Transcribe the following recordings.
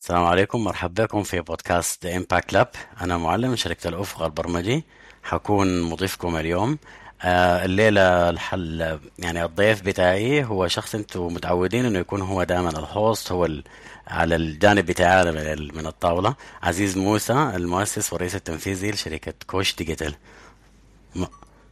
السلام عليكم مرحبا بكم في بودكاست امباكت لاب انا معلم من شركه الافق البرمجي حكون مضيفكم اليوم آه، الليله الحل يعني الضيف بتاعي هو شخص انتم متعودين انه يكون هو دائما الهوست هو ال... على الجانب بتاعنا من ال- من الطاوله عزيز موسى المؤسس والرئيس التنفيذي لشركه كوش ديجيتال م-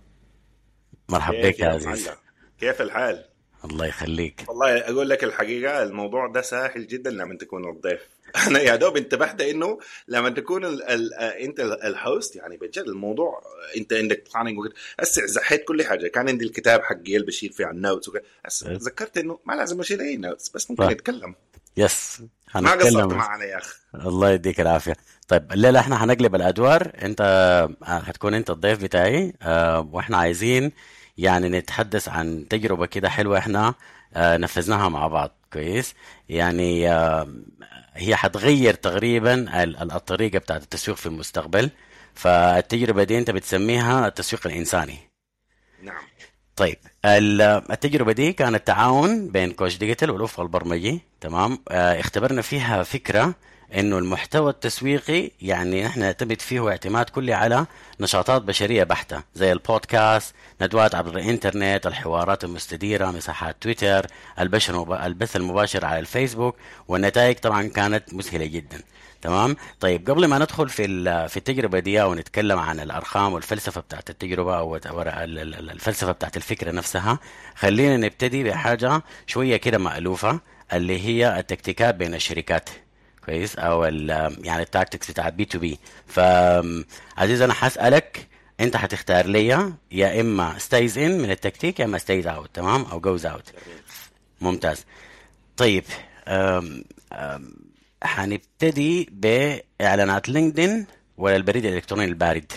مرحبا بك كيف يا يا عزيز معلم كيف الحال الله يخليك والله اقول لك الحقيقه الموضوع ده سهل جدا لما تكون الضيف انا يا دوب انتبهت انه لما تكون ال ال انت ال- الهوست يعني بجد الموضوع انت عندك بلاننج وكده هسه زحيت كل حاجه كان عندي الكتاب حقي اللي بشيل فيه النوتس وكده هسه تذكرت انه ما لازم اشيل اي نوتس بس ممكن طيب نتكلم يس ما قصرت هنتكلم معنا يا اخي الله يديك العافية طيب الليلة احنا هنقلب الأدوار انت آه، هتكون انت الضيف بتاعي آه، واحنا عايزين يعني نتحدث عن تجربة كده حلوة احنا آه، نفذناها مع بعض كويس يعني آه، هي حتغير تقريبا ال- ال- الطريقة بتاعت التسويق في المستقبل فالتجربة دي انت بتسميها التسويق الإنساني نعم طيب ال- التجربة دي كانت تعاون بين كوش ديجيتال والأفق البرمجي تمام آه، اختبرنا فيها فكرة انه المحتوى التسويقي يعني نحن نعتمد فيه اعتماد كلي على نشاطات بشرية بحتة زي البودكاست ندوات عبر الانترنت الحوارات المستديرة مساحات تويتر البث المب- البث المباشر على الفيسبوك والنتائج طبعا كانت مسهلة جدا تمام طيب قبل ما ندخل في ال- في التجربه دي ونتكلم عن الارقام والفلسفه بتاعت التجربه او أو ال- ال- الفلسفه بتاعت الفكره نفسها خلينا نبتدي بحاجه شويه كده مألوفه اللي هي التكتيكات بين الشركات كويس او ال- يعني التاكتكس بتاعت بي تو بي فعزيز انا حسألك انت هتختار لي يا اما ستايز ان من التكتيك يا اما ستايز اوت تمام او جوز اوت ممتاز طيب أم أم هنبتدي بإعلانات لينكدين ولا البريد الإلكتروني البارد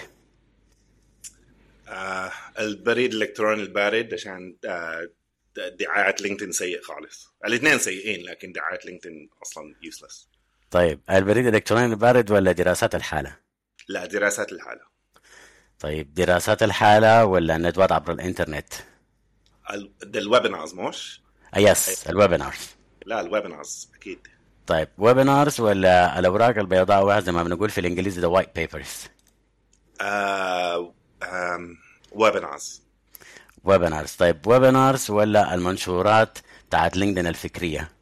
آه البريد الالكتروني البارد عشان آه دعايه لينكدين سيء خالص الاثنين سيئين لكن دعايه لينكدين اصلا يوسلس طيب البريد الإلكتروني البارد ولا دراسات الحالة لا دراسات الحاله طيب دراسات الحالة ولا الندوات عبر الإنترنت ال- ده الويبينارز مش آه، يس الويبينارز لا الويبينارز اكيد طيب ويبينارز ولا الأوراق البيضاء زي ما بنقول في الإنجليزي the white papers آه آم ويبينارز ويبينارز طيب ويبينارز ولا المنشورات بتاعت لينكدين الفكرية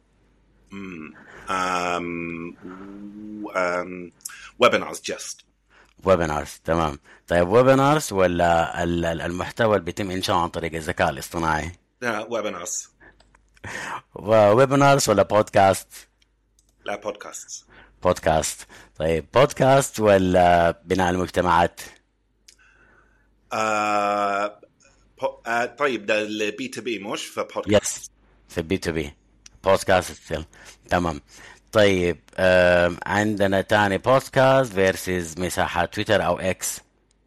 آم آم ويبينارز جاست ويبينارز تمام طيب ويبينارز ولا ال- ال- المحتوى اللي بيتم إنشاؤه عن طريق الذكاء الاصطناعي لا ويبينارز ويبينارز ولا بودكاست لا بودكاست بودكاست طيب بودكاست ولا بناء المجتمعات آه بو- آه طيب ده البي تو بي مش فبودكاست يس في بي تو بي بودكاست ستيل تمام طيب آم، عندنا تاني بودكاست فيرسز مساحات تويتر او اكس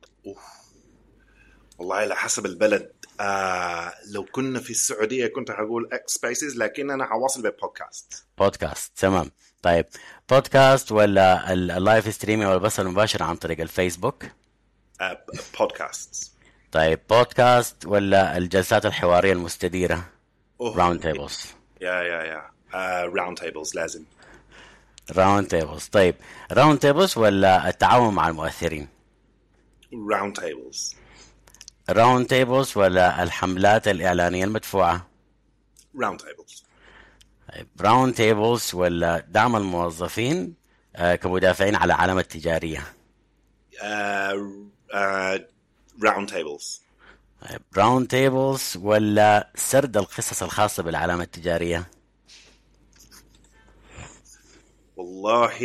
والله على حسب البلد آه لو كنا في السعوديه كنت حقول اكس سبيسز لكن انا حواصل ببودكاست بودكاست تمام طيب بودكاست ولا ال- اللايف ستريمينج او البث المباشر عن طريق الفيسبوك آه بودكاست طيب بودكاست ولا الجلسات الحوارية المستديرة أوه. راوند تيبلز يا يا يا راوند تيبلز لازم راوند تيبلز طيب راوند تيبلز ولا التعاون مع المؤثرين راوند تيبلز راوند تيبلز ولا الحملات الإعلانية المدفوعة راوند تيبلز طيب راوند تيبلز ولا دعم الموظفين آه، كمدافعين على علامة تجارية راوند تيبلز طيب راوند تيبلز ولا سرد القصص الخاصة بالعلامة التجارية والله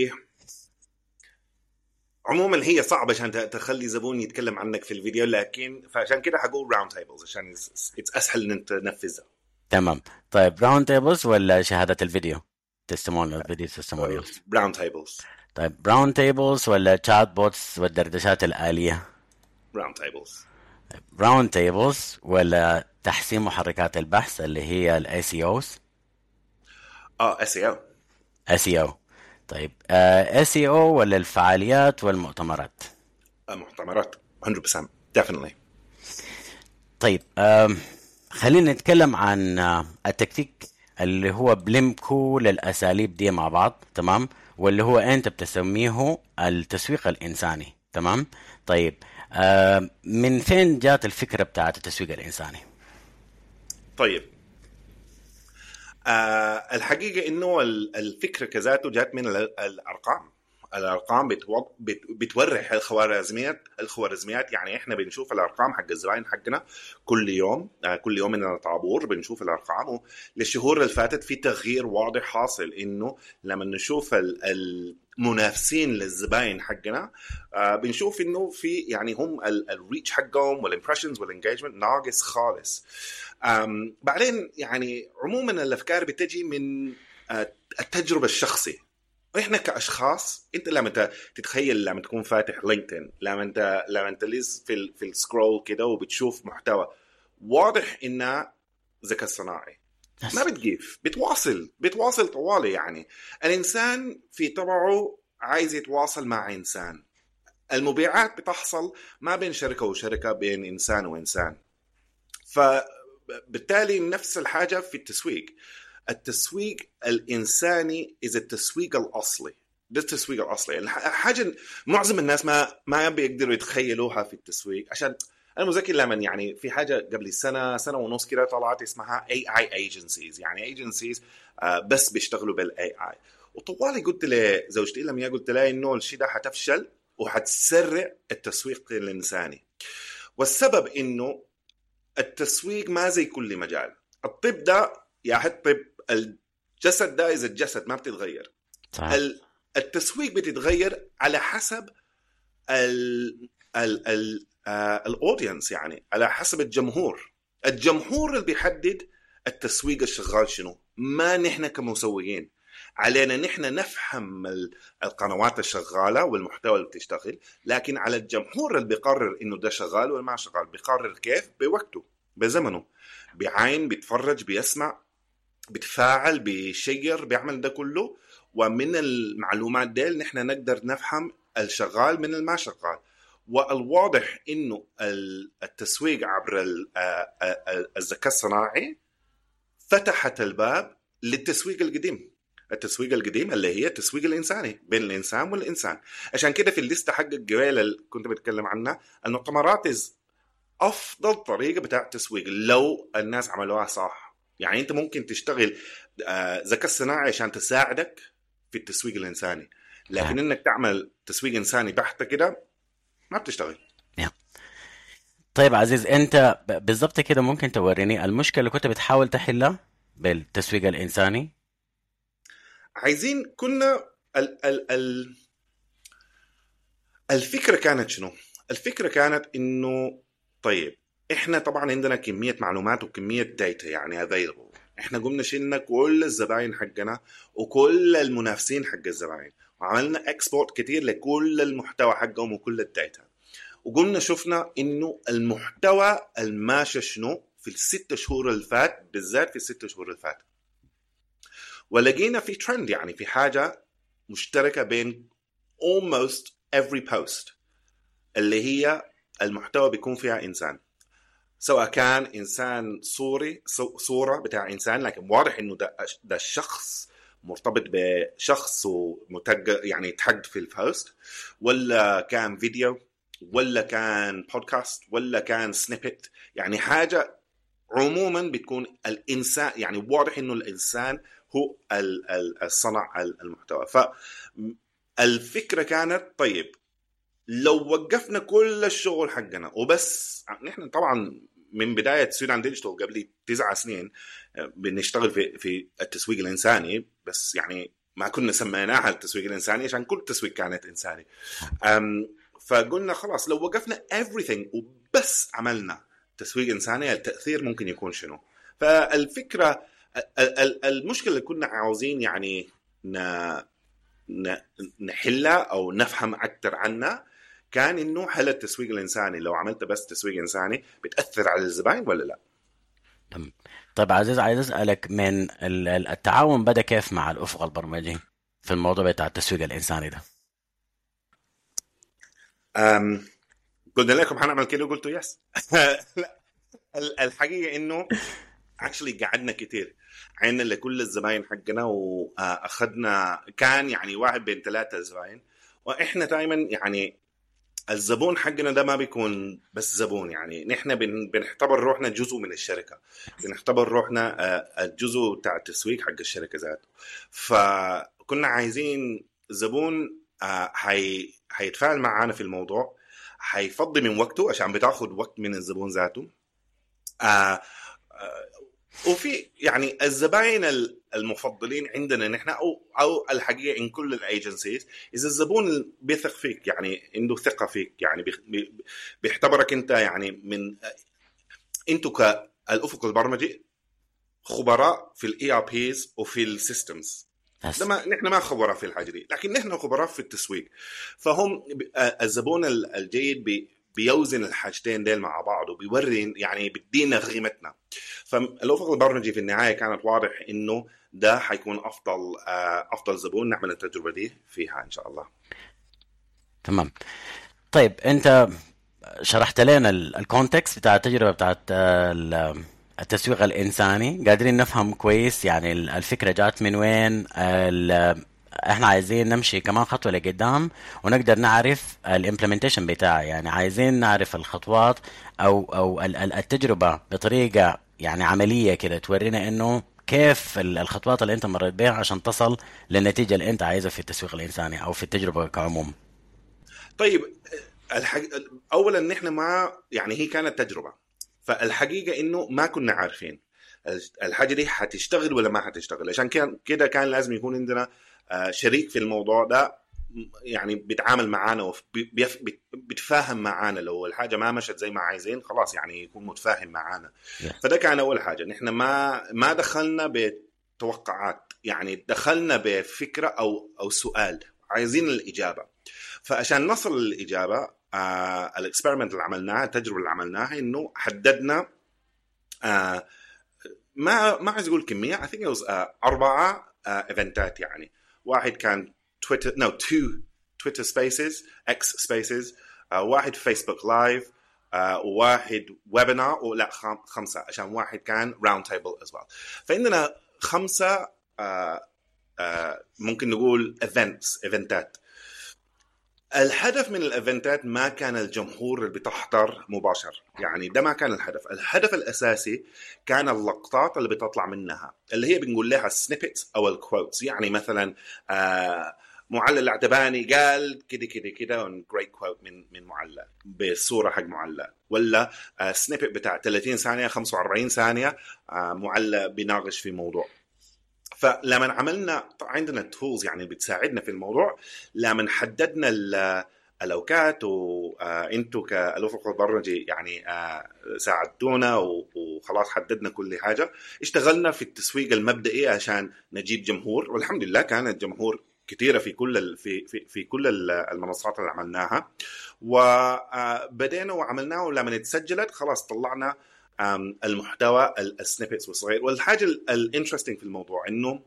عموما هي صعبه عشان ت- تخلي زبون يتكلم عنك في الفيديو لكن فعشان كده حقول راوند تيبلز عشان اتس اسهل ان انت تنفذها تمام طيب راوند تيبلز ولا شهادة الفيديو تستمونيال فيديو تستمونيالز راوند تيبلز طيب راوند تيبلز ولا تشات بوتس والدردشات الآلية راوند تيبلز راوند تيبلز ولا تحسين محركات البحث اللي هي الاي سي اوز اه اس اي او اس اي او طيب اس اي او ولا الفعاليات والمؤتمرات محتمرات 100% definitely طيب آم، خلينا نتكلم عن آه، التكتيك اللي هو بلم كل الاساليب دي مع بعض تمام واللي هو انت بتسميه التسويق الانساني تمام طيب آه من فين جات الفكره بتاعت التسويق الانساني طيب آه الحقيقه انه ال- الفكره كذاته جات من ال- الارقام الارقام بتو... بت... بتورح الخوارزميات الخوارزميات يعني احنا بنشوف الارقام حق الزباين حقنا كل يوم آه كل يوم من طابور بنشوف الارقام للشهور اللي فاتت في تغيير واضح حاصل انه لما نشوف ال... المنافسين للزباين حقنا آه بنشوف انه في يعني هم الريتش حقهم والامبريشنز والانجيجمنت ناقص خالص آم، بعدين يعني عموما الافكار بتجي من آه، التجربه الشخصيه احنا كاشخاص انت لما ت- تتخيل لما تكون فاتح لينكدين لما انت لما انت ليز في ال- في السكرول كده وبتشوف محتوى واضح انها ذكاء صناعي ما بتجيف بتواصل بتواصل طوالي يعني الانسان في طبعه عايز يتواصل مع انسان المبيعات بتحصل ما بين شركه وشركه بين انسان وانسان فبالتالي نفس الحاجه في التسويق التسويق الانساني اذا التسويق الاصلي ده التسويق الاصلي الح- حاجه معظم الناس ما ما بيقدروا يتخيلوها في التسويق عشان انا مذكر لما يعني في حاجه قبل سنه سنه ونص كده طلعت اسمها اي اي ايجنسيز يعني ايجنسيز بس بيشتغلوا بالاي اي وطوالي قلت لزوجتي لما قلت لها انه الشيء ده حتفشل وحتسرع التسويق الانساني والسبب انه التسويق ما زي كل مجال الطب ده يا حد طب الجسد ده اذا الجسد ما بتتغير صح ال- التسويق بتتغير على حسب ال ال ال الاودينس يعني على حسب الجمهور الجمهور اللي بيحدد التسويق الشغال شنو ما نحن كمسوقين علينا نحن نفهم ال- القنوات الشغاله والمحتوى اللي بتشتغل لكن على الجمهور اللي بيقرر انه ده شغال ولا ما شغال بيقرر كيف بوقته بزمنه بعين بيتفرج بيسمع بتفاعل بيشير بيعمل ده كله ومن المعلومات دي نحن نقدر نفهم الشغال من الما شغال والواضح انه ال- التسويق عبر ال- آ- آ- آ- الذكاء الصناعي فتحت الباب للتسويق القديم التسويق القديم اللي هي التسويق الانساني بين الانسان والانسان عشان كده في الليسته حق الجوال اللي كنت بتكلم عنها المؤتمرات is افضل طريقه بتاع التسويق لو الناس عملوها صح يعني انت ممكن تشتغل آه، ذكاء صناعي عشان تساعدك في التسويق الانساني لكن انك تعمل تسويق انساني بحته كده ما بتشتغل طيب عزيز انت ب- بالضبط كده ممكن توريني المشكله اللي كنت بتحاول تحلها بالتسويق الانساني عايزين كنا ال ال ال الفكره كانت شنو؟ الفكره كانت انه طيب احنا طبعا عندنا كميه معلومات وكميه داتا يعني افيلبل احنا قمنا شلنا كل الزباين حقنا وكل المنافسين حق الزباين وعملنا اكسبورت كتير لكل المحتوى حقهم وكل الداتا وقمنا شفنا انه المحتوى الماشي شنو في الست شهور اللي فات بالذات في الست شهور اللي فات ولقينا في ترند يعني في حاجه مشتركه بين almost every post اللي هي المحتوى بيكون فيها انسان سواء كان انسان صوري صو- صوره بتاع انسان لكن واضح انه ده ده الشخص مرتبط بشخص ومتج يعني تحد في البوست ولا كان فيديو ولا كان بودكاست ولا كان سنيبت يعني حاجه عموما بتكون الانسان يعني واضح انه الانسان هو ال- ال- الصنع المحتوى فالفكره كانت طيب لو وقفنا كل الشغل حقنا وبس نحن طبعا من بدايه سودان ديجيتال قبل تسع سنين آه، بنشتغل في في التسويق الانساني بس يعني ما كنا سميناها التسويق الانساني عشان كل التسويق كانت انساني أم، فقلنا خلاص لو وقفنا everything وبس عملنا تسويق انساني التاثير ممكن يكون شنو فالفكره ال- ال- المشكله اللي كنا عاوزين يعني ن- ن- نحلها او نفهم اكثر عنها كان انه هل التسويق الانساني لو عملت بس تسويق انساني بتاثر على الزباين ولا لا؟ طيب عزيز عايز اسالك من ال- ال- التعاون بدا كيف مع الافق البرمجي في الموضوع بتاع التسويق الانساني ده أم قلنا لكم حنعمل كده وقلتوا يس لا ال- الحقيقه انه اكشلي قعدنا كتير عينا لكل الزباين حقنا واخذنا كان يعني واحد بين ثلاثه زباين واحنا دائما يعني الزبون حقنا ده ما بيكون بس زبون يعني نحن بن بنعتبر روحنا جزء من الشركه بنعتبر روحنا آه، الجزء بتاع التسويق حق الشركه ذاته فكنا عايزين زبون آه، حي حيتفاعل معانا في الموضوع حيفضي من وقته عشان بتاخذ وقت من الزبون ذاته آه آه وفي يعني الزباين المفضلين عندنا نحن او او الحقيقه ان كل الايجنسيز اذا الزبون بيثق فيك يعني عنده ثقه فيك يعني بيعتبرك انت يعني من انتوا كالافق البرمجي خبراء في الاي ار بيز وفي السيستمز لما نحن ما خبراء في الحاجه دي لكن نحن خبراء في التسويق فهم الزبون الجيد بيوزن الحاجتين ديل مع بعض وبيوري يعني بيدينا قيمتنا فالافق البرمجي في النهايه كانت واضح انه ده حيكون افضل آه، افضل زبون نعمل التجربه دي فيها ان شاء الله تمام طيب انت شرحت لنا الكونتكست بتاع التجربه بتاعت آه، التسويق الانساني قادرين نفهم كويس يعني الفكره جات من وين احنا عايزين نمشي كمان خطوه لقدام ونقدر نعرف الامبلمنتيشن بتاعها يعني عايزين نعرف الخطوات او او التجربه بطريقه يعني عمليه كده تورينا انه كيف الخطوات اللي انت مريت بها عشان تصل للنتيجه اللي انت عايزها في التسويق الانساني او في التجربه كعموم طيب الحق... اولا نحن ما يعني هي كانت تجربه فالحقيقه انه ما كنا عارفين الحاجه دي حتشتغل ولا ما حتشتغل عشان كده كان لازم يكون عندنا آه، شريك في الموضوع ده يعني بيتعامل معانا وبيتفاهم معانا لو الحاجه ما مشت زي ما عايزين خلاص يعني يكون متفاهم معانا yeah. فده كان اول حاجه نحن ما ما دخلنا بتوقعات يعني دخلنا بفكره او او سؤال عايزين الاجابه فعشان نصل للاجابه آه الاكسبيرمنت اللي عملناها التجربه اللي عملناها انه حددنا آه ما ما عايز اقول كميه I think it was آه اربعه آه ايفنتات يعني واحد كان تويتر نو تو تويتر سبيسز اكس سبيسز واحد فيسبوك لايف uh, وواحد ويبينار ولا خمسه عشان واحد كان راوند تيبل از ويل فعندنا خمسه uh, uh, ممكن نقول ايفنتس ايفنتات الهدف من الايفنتات ما كان الجمهور اللي بتحضر مباشر يعني ده ما كان الهدف الهدف الاساسي كان اللقطات اللي بتطلع منها اللي هي بنقول لها السنيبتس او الكوتس يعني مثلا آه معلق العتباني قال كده كده كده جريت كوت من من معلق بصوره حق معلق ولا آه سنيبت بتاع 30 ثانيه 45 ثانيه آه معلق بيناقش في موضوع فلما عملنا عندنا تولز يعني بتساعدنا في الموضوع لما حددنا الاوقات وانتم كالافق البرمجي يعني آه، ساعدتونا وخلاص حددنا كل حاجه اشتغلنا في التسويق المبدئي عشان نجيب جمهور والحمد لله كان الجمهور كثيره في كل في في في كل المنصات اللي عملناها وبدينا آه، وعملناه ولما اتسجلت خلاص طلعنا المحتوى السنيبتس والصغير والحاجه الانترستنج في الموضوع انه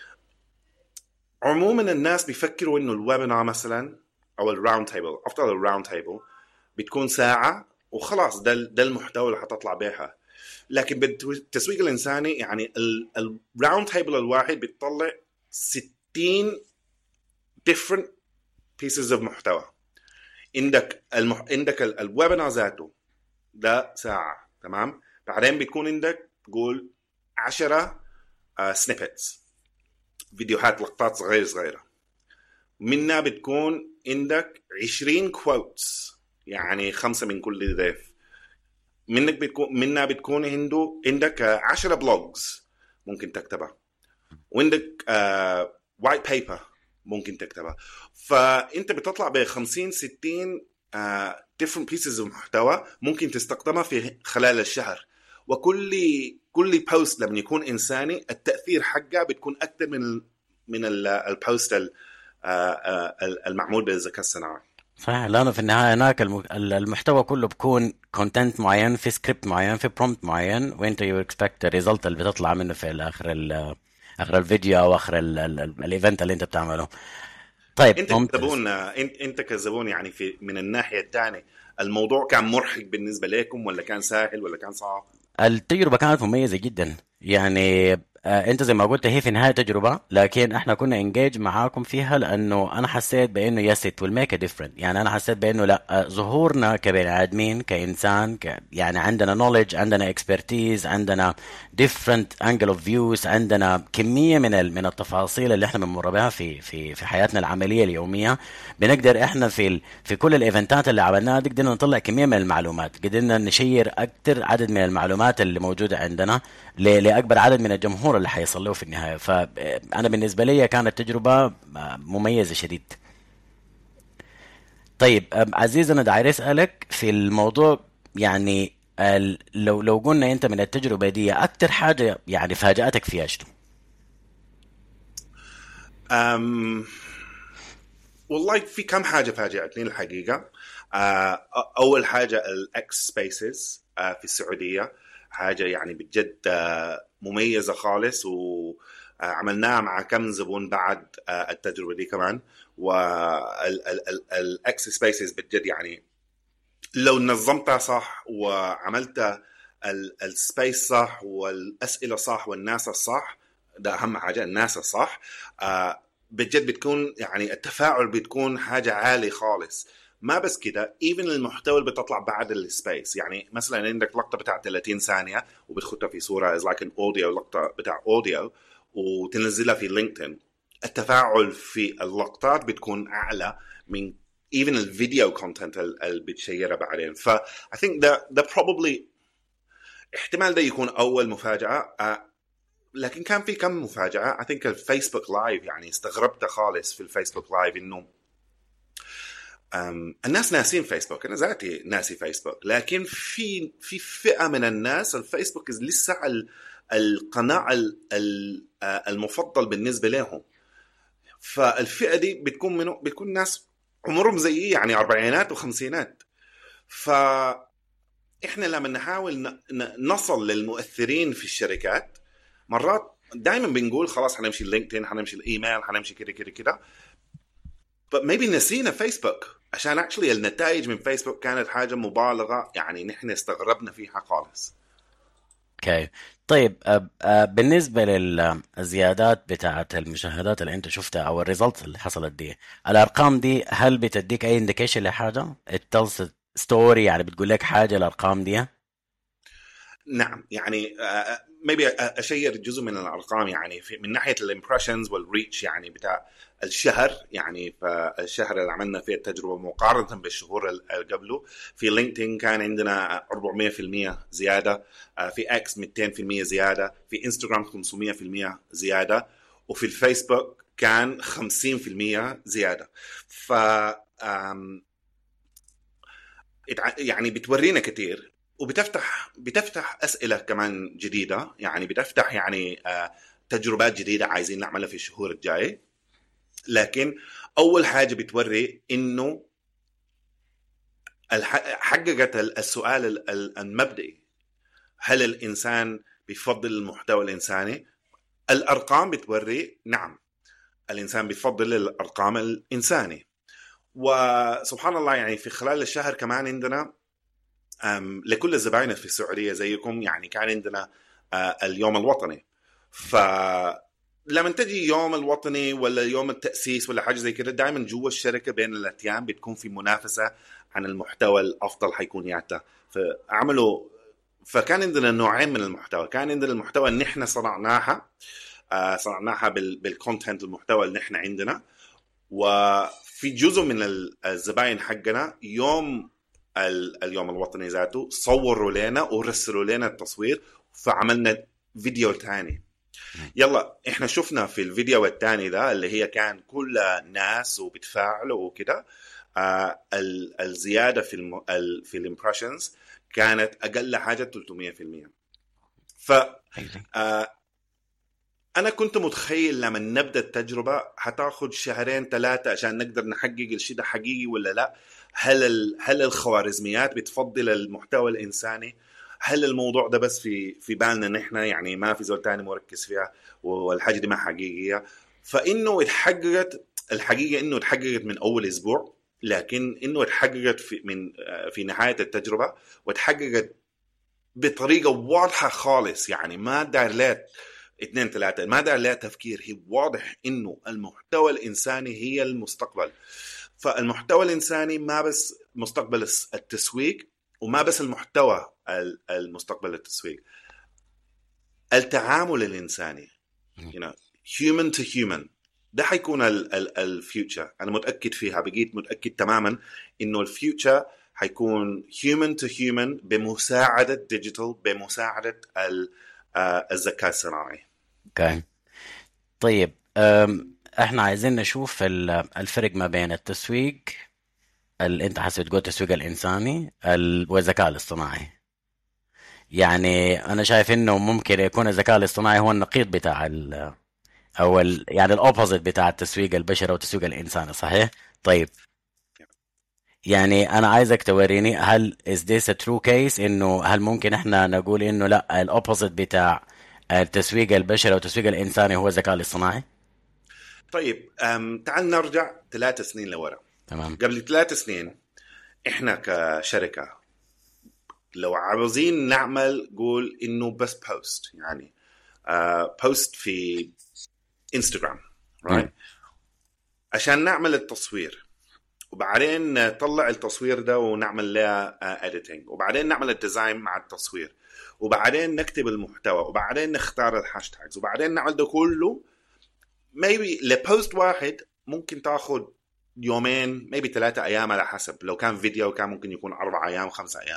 عموما الناس بيفكروا انه الويبينار مثلا او الراوند تيبل افضل الراوند تيبل بتكون ساعه وخلاص ده ده المحتوى اللي حتطلع بها لكن بالتسويق الانساني يعني الراوند تيبل الواحد بيطلع 60 different pieces of محتوى عندك المح... عندك الويبينار ذاته ده ساعه تمام بعدين بيكون عندك تقول 10 سنيبتس آه، فيديوهات لقطات صغيره صغيره منها بتكون عندك 20 كوتس يعني خمسه من كل ضيف منك بتكون منها بتكون عنده عندك 10 بلوجز ممكن تكتبها وعندك وايت uh, بيبر ممكن تكتبها فانت بتطلع ب 50 60 uh, different pieces of محتوى ممكن تستخدمها في خلال الشهر وكل كل بوست لما يكون انساني التاثير حقه بتكون اكثر من من البوست آه، آه، المعمول بالذكاء الصناعي صحيح لانه في النهايه هناك المحتوى كله بيكون كونتنت معين في سكريبت معين في برومبت معين وانت يو اكسبكت الريزلت اللي بتطلع منه في اخر اخر الفيديو او اخر الايفنت اللي انت بتعمله طيب انت كزبون انت انت كزبون يعني في من الناحيه الثانيه الموضوع كان مرهق بالنسبه لكم ولا كان سهل ولا كان صعب؟ التجربة كانت مميزة جدا يعني آه، انت زي ما قلت هي في النهايه تجربه لكن احنا كنا انجيج معاكم فيها لانه انا حسيت بانه يس ات ويل ميك ا ديفرنت يعني انا حسيت بانه لا آه، ظهورنا كبني ادمين كانسان ك يعني عندنا نولج عندنا اكسبرتيز عندنا ديفرنت انجل اوف فيوز عندنا كميه من ال- من التفاصيل اللي احنا بنمر بها في في في حياتنا العمليه اليوميه بنقدر احنا في ال في كل الايفنتات اللي عملناها دي قدرنا نطلع كميه من المعلومات قدرنا نشير اكثر عدد من المعلومات اللي موجوده عندنا ل- لاكبر عدد من الجمهور اللي حيصل له في النهايه فانا بالنسبه لي كانت تجربه مميزه شديد طيب أم، عزيز انا داير اسالك في الموضوع يعني ال- لو لو قلنا انت من التجربه دي اكثر حاجه يعني فاجاتك فيها شنو؟ أم والله في كم حاجه فاجاتني الحقيقه آه، اول حاجه الاكس سبيسز في السعوديه حاجه يعني بجد آه، مميزه خالص وعملناها مع كم زبون بعد آه، التجربه دي كمان والاكس سبيسز بجد يعني لو نظمتها صح وعملت السبيس صح والاسئله صح والناس الصح ده اهم حاجه الناس الصح آه بجد بتكون يعني التفاعل بتكون حاجه عالي خالص ما بس كده ايفن المحتوى اللي بتطلع بعد السبيس يعني مثلا عندك لقطه بتاع 30 ثانيه وبتخطها في صوره از لايك ان اوديو لقطه بتاع اوديو وتنزلها في لينكدين التفاعل في اللقطات بتكون اعلى من even الفيديو كونتنت اللي بتشيرها بعدين ف I think ده ده probably احتمال ده يكون اول مفاجاه آه، لكن كان في كم مفاجاه I think الفيسبوك لايف يعني استغربت خالص في الفيسبوك لايف انه أم، الناس ناسين فيسبوك انا ذاتي ناسي فيسبوك لكن في في فئه من الناس الفيسبوك لسه ال- القناع ال- ال- آه، المفضل بالنسبه لهم فالفئه دي بتكون منو بتكون ناس عمرهم زيي يعني اربعينات وخمسينات ف احنا لما نحاول ن- ن- نصل للمؤثرين في الشركات مرات دائما بنقول خلاص حنمشي اللينكدين حنمشي الايميل حنمشي كده كده كده but maybe نسينا فيسبوك عشان اكشلي النتائج من فيسبوك كانت حاجه مبالغه يعني نحن استغربنا فيها خالص اوكي طيب أب- أب- بالنسبة للزيادات بتاعت المشاهدات اللي انت شفتها او الريزلتس اللي حصلت دي الارقام دي هل بتديك اي انديكيشن لحاجة؟ التلس ستوري يعني بتقول لك حاجة الارقام دي؟ نعم يعني ميبي اشير جزء من الارقام يعني في من ناحيه الامبريشنز والريتش يعني بتاع الشهر يعني فالشهر اللي عملنا فيه التجربه مقارنه بالشهور اللي قبله في لينكدين كان عندنا 400% زياده آه، في اكس 200% زياده في انستغرام 500% زياده وفي الفيسبوك كان 50% زياده ف آم، اتع- يعني بتورينا كثير وبتفتح بتفتح اسئله كمان جديده يعني بتفتح يعني آه، تجربات جديده عايزين نعملها في الشهور الجايه لكن اول حاجه بتوري انه الح- حققت ال- السؤال ال- ال- المبدئي هل الانسان بيفضل المحتوى الانساني الارقام بتوري نعم الانسان بيفضل الارقام الانساني وسبحان الله يعني في خلال الشهر كمان عندنا أم، لكل الزباين في السعوديه زيكم يعني كان عندنا آه، اليوم الوطني ف لما تجي يوم الوطني ولا يوم التاسيس ولا حاجه زي كده دائما جوا الشركه بين الاتيان بتكون في منافسه عن المحتوى الافضل حيكون ياتا فعملوا فكان عندنا نوعين من المحتوى كان عندنا المحتوى اللي نحن صنعناها آه، صنعناها بال- بالكونتنت المحتوى اللي نحن عندنا وفي جزء من ال- الزباين حقنا يوم ال- اليوم الوطني ذاته صوروا لنا ورسلوا لنا التصوير فعملنا فيديو تاني يلا احنا شفنا في الفيديو الثاني ده اللي هي كان كلها ناس وبتفاعلوا وكده آه ال- الزياده في الم... ال... في الامبريشنز كانت اقل حاجه 300% ف آه انا كنت متخيل لما نبدا التجربه حتاخذ شهرين ثلاثه عشان نقدر نحقق الشيء ده حقيقي ولا لا هل ال... هل الخوارزميات بتفضل المحتوى الانساني هل الموضوع ده بس في في بالنا نحن يعني ما في زول تاني مركز فيها والحاجه دي ما حقيقيه فانه اتحققت الحقيقه انه اتحققت من اول اسبوع لكن انه اتحققت في من آه، في نهايه التجربه واتحققت بطريقه واضحه خالص يعني ما داير لا اثنين ثلاثه ما داير لا تفكير هي واضح انه المحتوى الانساني هي المستقبل فالمحتوى الانساني ما بس مستقبل التسويق وما بس المحتوى المستقبل التسويق التعامل الانساني you know, human to human ده حيكون الفيوتشر انا متاكد فيها بقيت متاكد تماما انه الفيوتشر حيكون human to human بمساعده ديجيتال بمساعده آه، الذكاء الصناعي اوكي طيب احنا عايزين نشوف الفرق ما بين التسويق اللي انت حسب تقول التسويق الانساني والذكاء الاصطناعي يعني انا شايف انه ممكن يكون الذكاء الاصطناعي هو النقيض بتاع ال او ال يعني الاوبوزيت بتاع التسويق البشري والتسويق الانساني صحيح؟ طيب يعني انا عايزك توريني هل is this a true case انه هل ممكن احنا نقول انه لا الاوبوزيت بتاع التسويق البشري والتسويق الانساني هو الذكاء الاصطناعي؟ طيب تعال نرجع ثلاث سنين لورا تمام قبل ثلاث سنين احنا كشركه لو عاوزين نعمل قول انه بس بوست يعني بوست في انستغرام right? عشان نعمل التصوير وبعدين نطلع التصوير ده ونعمل له اديتنج وبعدين نعمل الديزاين مع التصوير وبعدين نكتب المحتوى وبعدين نختار الهاشتاجز وبعدين نعمل ده كله ميبي لبوست واحد ممكن تاخذ يومين ميبي ثلاثة ايام على حسب لو كان فيديو كان ممكن يكون اربع ايام خمسة ايام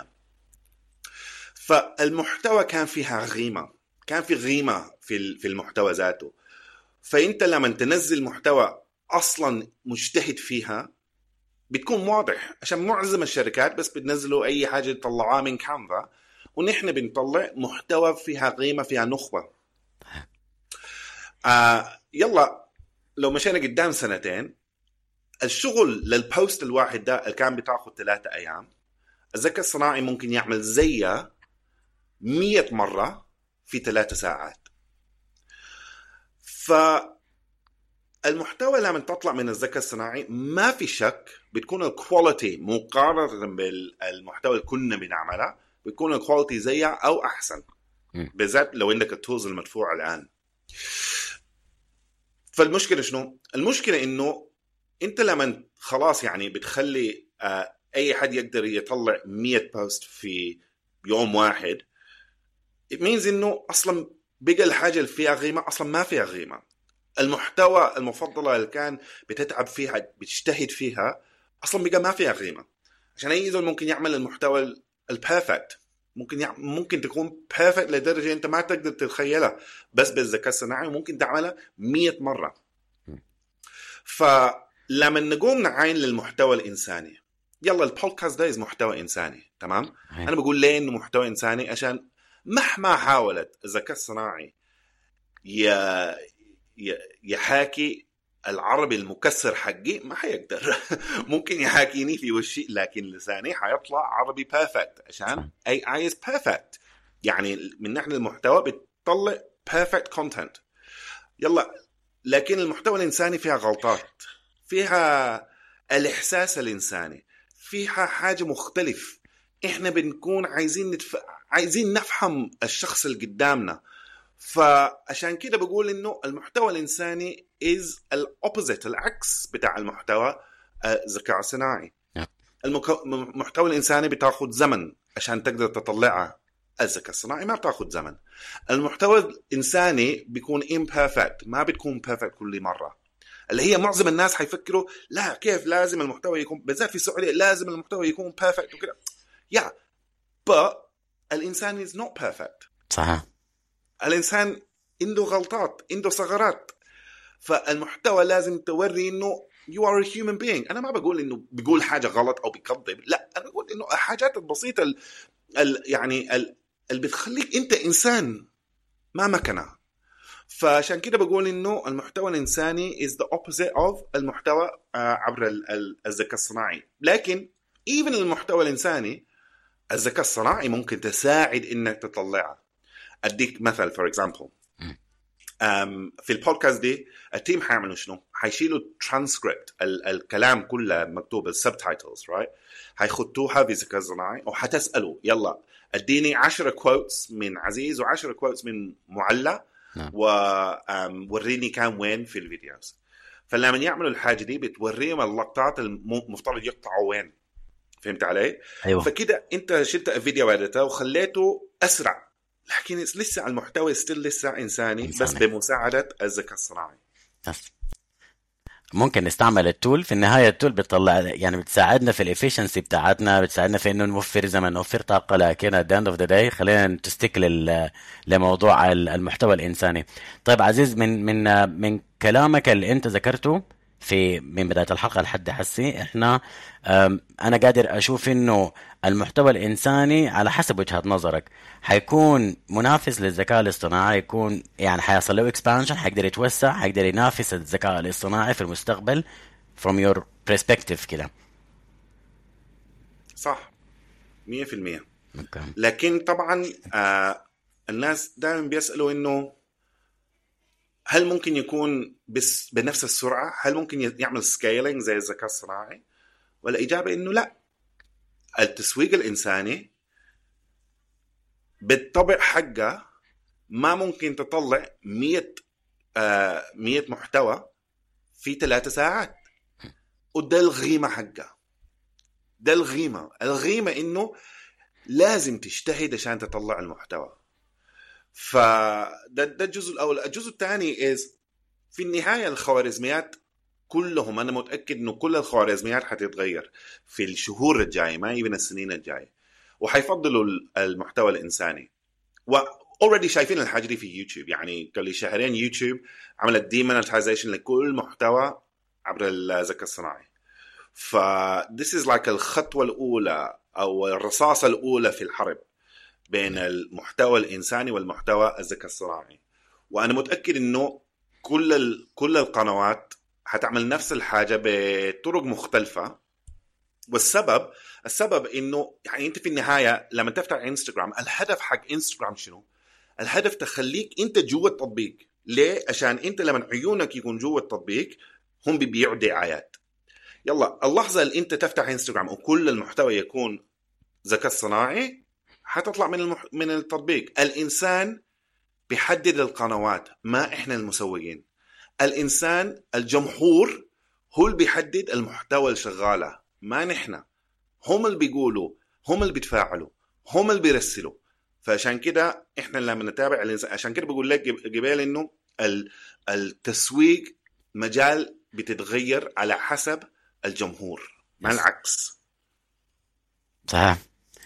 فالمحتوى كان فيها غيمه كان في غيمه في في المحتوى ذاته فانت لما تنزل محتوى اصلا مجتهد فيها بتكون واضح عشان معظم الشركات بس بتنزلوا اي حاجه تطلعوها من كانفا ونحن بنطلع محتوى فيها قيمه فيها نخبه آه يلا لو مشينا قدام سنتين الشغل للبوست الواحد ده اللي كان بتاخذ ثلاثة ايام الذكاء الصناعي ممكن يعمل زيها مية مرة في ثلاثة ساعات ف المحتوى لما تطلع من الذكاء الصناعي ما في شك بتكون الكواليتي مقارنة بالمحتوى اللي كنا بنعمله بتكون الكواليتي زيها او احسن بالذات لو عندك التولز المدفوعه الان فالمشكله شنو؟ المشكله انه انت لما خلاص يعني بتخلي آه، اي حد يقدر يطلع 100 بوست في يوم واحد it means انه اصلا بقى الحاجه اللي فيها قيمه اصلا ما فيها قيمه المحتوى المفضله اللي كان بتتعب فيها بتجتهد فيها اصلا بقى ما فيها قيمه عشان اي زول ممكن يعمل المحتوى البيرفكت ممكن يعمل ممكن تكون بيرفكت لدرجه انت ما تقدر تتخيلها بس بالذكاء الصناعي ممكن تعملها 100 مره فلما نقوم نعاين للمحتوى الانساني يلا البودكاست ده محتوى انساني تمام انا بقول ليه انه محتوى انساني عشان مهما حاولت الذكاء الصناعي يحاكي العربي المكسر حقي ما حيقدر ممكن يحاكيني في وشي لكن لساني حيطلع عربي بيرفكت عشان اي اي از بيرفكت يعني من ناحيه المحتوى بتطلع بيرفكت كونتنت يلا لكن المحتوى الانساني فيها غلطات فيها الاحساس الانساني فيها حاجه مختلف احنا بنكون عايزين نتف... عايزين نفهم الشخص اللي قدامنا فعشان كده بقول انه المحتوى الانساني از الاوبوزيت العكس بتاع المحتوى الذكاء الصناعي المحتوى الانساني بتاخذ زمن عشان تقدر تطلعه الذكاء الصناعي ما بتاخذ زمن المحتوى الانساني بيكون imperfect ما بتكون بيرفكت كل مره اللي هي معظم الناس حيفكروا لا كيف لازم المحتوى يكون بالذات في السعوديه لازم المحتوى يكون بيرفكت وكذا يا yeah. but الانسان از نوت بيرفكت صح الانسان عنده غلطات عنده ثغرات فالمحتوى لازم توري انه يو ار هيومن بينج انا ما بقول انه بيقول حاجه غلط او بيكذب لا انا بقول انه الحاجات البسيطه ال ال يعني ال اللي بتخليك انت انسان ما مكنه فعشان كده بقول انه المحتوى الانساني is the opposite of المحتوى عبر الذكاء الصناعي لكن even المحتوى الانساني الذكاء الصناعي ممكن تساعد انك تطلعها اديك مثل فور اكزامبل أم، في البودكاست دي التيم حيعملوا شنو؟ حيشيلوا ترانسكريبت الكلام كله مكتوب السبتايتلز رايت حيخطوها في ذكاء اصطناعي وحتسالوا يلا اديني 10 كوتس من عزيز و10 كوتس من معلى نعم. ووريني كان وين في الفيديوز فلما يعملوا الحاجه دي بتوريهم اللقطات المفترض يقطعوا وين فهمت علي؟ ايوه فكده انت شلت الفيديو اديتر وخليته اسرع لكن لسه المحتوى ستيل لسه انساني, بس إنساني. بمساعده الذكاء الصناعي بس ممكن نستعمل التول في النهاية التول بتطلع يعني بتساعدنا في الافشنسي بتاعتنا بتساعدنا في انه نوفر زمن نوفر طاقة لكن at the end of the day خلينا تستيك لل- لموضوع ال- المحتوى الانساني طيب عزيز من من من كلامك اللي انت ذكرته في من بداية الحلقة لحد حسي احنا أم، انا قادر اشوف انه المحتوى الانساني على حسب وجهة نظرك حيكون منافس للذكاء الاصطناعي يكون يعني حيصل له اكسبانشن حيقدر يتوسع حيقدر ينافس الذكاء الاصطناعي في المستقبل from your perspective كده صح 100% اوكي لكن طبعا آه الناس دائما بيسالوا انه هل ممكن يكون بس بنفس السرعه؟ هل ممكن ي- يعمل سكيلينج زي الذكاء الصناعي؟ والاجابه انه لا التسويق الانساني بالطبع حقه ما ممكن تطلع 100 آه 100 محتوى في ثلاثة ساعات وده الغيمة حقه ده الغيمة الغيمة انه لازم تجتهد عشان تطلع المحتوى فده ده الجزء الاول الجزء الثاني از في النهايه الخوارزميات كلهم انا متاكد انه كل الخوارزميات حتتغير في الشهور الجايه ما يبين السنين الجايه وحيفضلوا ال- المحتوى الانساني و اوريدي شايفين الحاجه دي في يوتيوب يعني قبل شهرين يوتيوب عملت ديمونتايزيشن لكل محتوى عبر الذكاء الصناعي ف this is like الخطوه الاولى او الرصاصه الاولى في الحرب بين المحتوى الانساني والمحتوى الذكاء الصناعي وانا متاكد انه كل ال... كل القنوات حتعمل نفس الحاجه بطرق مختلفه والسبب السبب انه يعني انت في النهايه لما تفتح انستغرام الهدف حق انستغرام شنو؟ الهدف تخليك انت جوا التطبيق ليه؟ عشان انت لما عيونك يكون جوا التطبيق هم بيبيعوا دعايات يلا اللحظه اللي انت تفتح انستغرام وكل المحتوى يكون ذكاء صناعي حتطلع من المح... من التطبيق الانسان بيحدد القنوات ما احنا المسوقين الانسان الجمهور هو اللي بيحدد المحتوى اللي شغاله ما نحن هم اللي بيقولوا هم اللي بيتفاعلوا هم اللي بيرسلوا فعشان كده احنا لما نتابع الانسان عشان كده بقول لك جب- قبل انه ال- التسويق مجال بتتغير على حسب الجمهور ما Yes. العكس صحيح